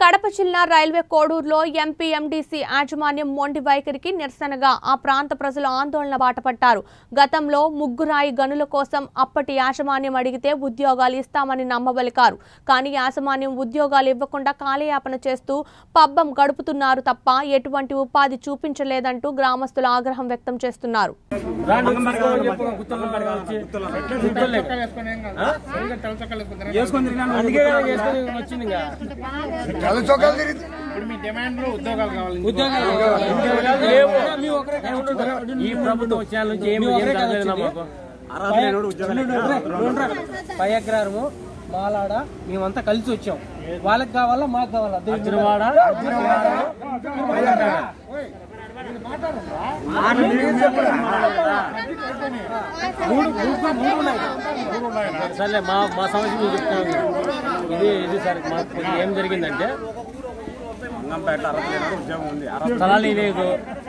కడప జిల్లా railway కోడూరులో MP MDC యాజమాన్యం మొండి వైఖరికి నిరసనగా ఆ ప్రాంత ప్రజలు ఆందోళన బాటపట్టారు గతంలో ముగ్గురాయి గనుల కోసం అప్పటి యాజమాన్యం అడిగితే ఉద్యోగాలు ఇస్తామని నమ్మబలికారు కానీ యాజమాన్యం ఉద్యోగాలు ఇవ్వకుండా కాలయాపన చేస్తూ పబ్బం గడుపుతున్నారు తప్ప ఎటువంటి ఉపాధి చూపించలేదంటూ గ్రామస్తులు ఆగ్రహం వ్యక్తం చేస్తున్నారు రాండి తీసుకోమని చెప్పు, గుత్తలు వచ్చి. గుత్తలు లేక. ఆ? అందుకే కదా చేసుకొని వచ్చింది ఇంకా. ఇప్పుడు మీ డిమాండ్లు ఉద్యోగాలు కావాలి ఉద్యోగాలు ఉద్యోగాలు లేవు. ఈ ప్రభుత్వం వచ్చే నుంచి ఏమి ఏం జరగలేదు నా మాకు. పై ఎకరారము మాలాడ మేమంతా కలిసి వచ్చాం వాళ్ళకి కావాలా మాకు కావాలా అర్జునవాడ సర్లే మా మా సమస్య మీకు చెప్తాను ఇది ఇది సార్ మాకు ఏం జరిగిందంటే స్థలాలు లేదు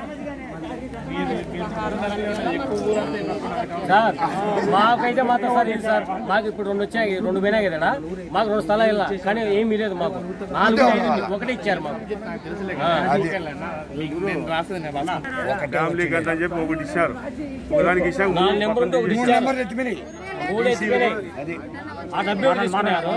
సార్ మాకైతే మాత్రం సార్ ఇది సార్ మాకు ఇప్పుడు రెండు వచ్చాయి రెండు పోయినాయి కదా మాకు రెండు స్థలాలు ఇలా కానీ ఏమీ లేదు మాకు నాలుగు ఐదు ఒకటే ఇచ్చారు మాకు ఆ. నేను రాసేది నేను రాస్తాను. ఒక డ్యామ్ లీక్ అని చెప్పి ఒకటి ఇచ్చారు ఒకదానికి ఇచ్చాం నాలుగు నెంబర్లతో ఒకటి ఇచ్చారు మూడు ఎత్తిపోయినాయి ఆ డబ్బు ఎవరు తీసుకున్నారు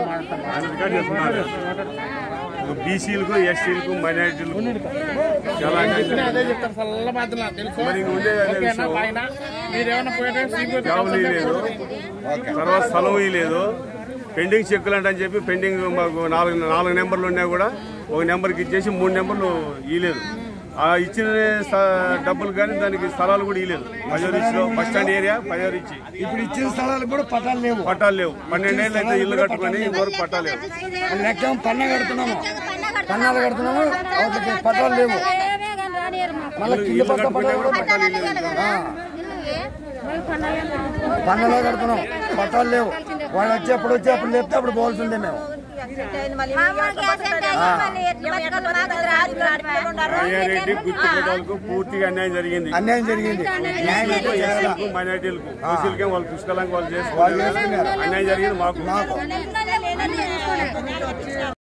బీసీలకు ఎస్సీలకు మైనారిటీలకు చాలా చెప్పినా అదే చెప్తారు సల్ల బాధ్యత తెలుసు మరి ఇంక ఉండేది అదే ఓకేనా విషయం. పైన మీరు ఏమైనా పోయేటప్పుడు సీక్రెట్ జాబులు లేదు తర్వాత స్థలం లేదు పెండింగ్ చెక్కులు అంటే అని చెప్పి పెండింగ్ మాకు నాలుగు నాలుగు నెంబర్లు ఉన్నా కూడా ఒక నెంబర్కి ఇచ్చేసి మూడు నెంబర్లు ఇవ్వలేదు ఆ ఇచ్చిన స- డబ్బులు కానీ దానికి స్థలాలు కూడా ఇవ్వలేదు పజోరు ఇచ్చిన బస్ స్టాండ్ ఏరియా పజోరు ఇచ్చి ఇప్పుడు ఇచ్చిన స్థలాలకు కూడా పట్టాలు లేవు పట్టాలు లేవు పన్నెండేళ్ళు అయితే ఇల్లు కట్టుకొని ఇంతవరకు పట్టాలు లేవు లెక్క పన్న కడుతున్నాము పన్నాలు కడుతున్నాము అవతలకి పట్టాలు లేవు మళ్ళీ కింద ఇల్లు పక్క కట్టుకున్నా పట్టాలు కూడా కూడా పట్టాలు ఇవ్వలేదు పన్నలో కడుతున్నాం పట్టాలు లేవు వాళ్ళు వచ్చి ఎప్పుడు వచ్చి అప్పుడు లేపితే అప్పుడు పోవాల్సిందే మేము రాజారెడ్డి గుర్తు పట్టాలకు పూర్తిగా అన్యాయం జరిగింది అన్యాయం జరిగింది న్యాయం బీసీలకు, అయితే చేయాలా? ఎస్సీలకు మైనార్టీలకు ఓసీలకే వాళ్ళు పుష్కలంగా వాళ్ళు చేసుకున్నారు అన్యాయం జరిగింది మాకు మాకు